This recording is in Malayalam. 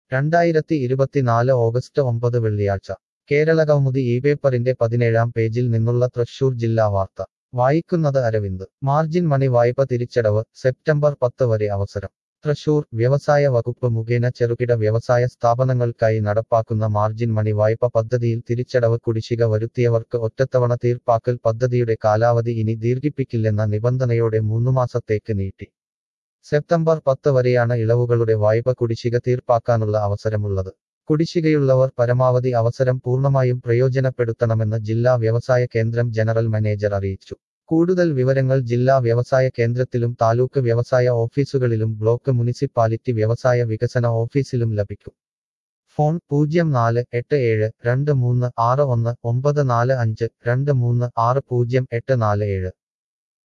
രണ്ടായിരത്തി ഇരുപത്തിനാല് ഓഗസ്റ്റ് ഒമ്പത് വെള്ളിയാഴ്ച കേരളകൗമുദി ഈ പേപ്പറിന്റെ പതിനേഴാം പേജിൽ നിന്നുള്ള തൃശൂർ ജില്ലാ വാർത്ത വായിക്കുന്നത് അരവിന്ദ് മാർജിൻ മണി വായ്പ തിരിച്ചടവ് സെപ്റ്റംബർ പത്ത് വരെ അവസരം തൃശൂർ വ്യവസായ വകുപ്പ് മുഖേന ചെറുകിട വ്യവസായ സ്ഥാപനങ്ങൾക്കായി നടപ്പാക്കുന്ന മാർജിൻ മണി വായ്പ പദ്ധതിയിൽ തിരിച്ചടവ് കുടിശ്ശിക വരുത്തിയവർക്ക് ഒറ്റത്തവണ തീർപ്പാക്കൽ പദ്ധതിയുടെ കാലാവധി ഇനി ദീർഘിപ്പിക്കില്ലെന്ന നിബന്ധനയോടെ മൂന്നുമാസത്തേക്ക് നീട്ടി സെപ്റ്റംബർ പത്ത് വരെയാണ് ഇളവുകളുടെ വായ്പ കുടിശ്ശിക തീർപ്പാക്കാനുള്ള അവസരമുള്ളത് കുടിശ്ശികയുള്ളവർ പരമാവധി അവസരം പൂർണ്ണമായും പ്രയോജനപ്പെടുത്തണമെന്ന് ജില്ലാ വ്യവസായ കേന്ദ്രം ജനറൽ മാനേജർ അറിയിച്ചു കൂടുതൽ വിവരങ്ങൾ ജില്ലാ വ്യവസായ കേന്ദ്രത്തിലും താലൂക്ക് വ്യവസായ ഓഫീസുകളിലും ബ്ലോക്ക് മുനിസിപ്പാലിറ്റി വ്യവസായ വികസന ഓഫീസിലും ലഭിക്കും ഫോൺ പൂജ്യം നാല് എട്ട് ഏഴ് രണ്ട് മൂന്ന് ആറ് ഒന്ന് ഒമ്പത് നാല് അഞ്ച് രണ്ട് മൂന്ന് ആറ് പൂജ്യം എട്ട് നാല് ഏഴ്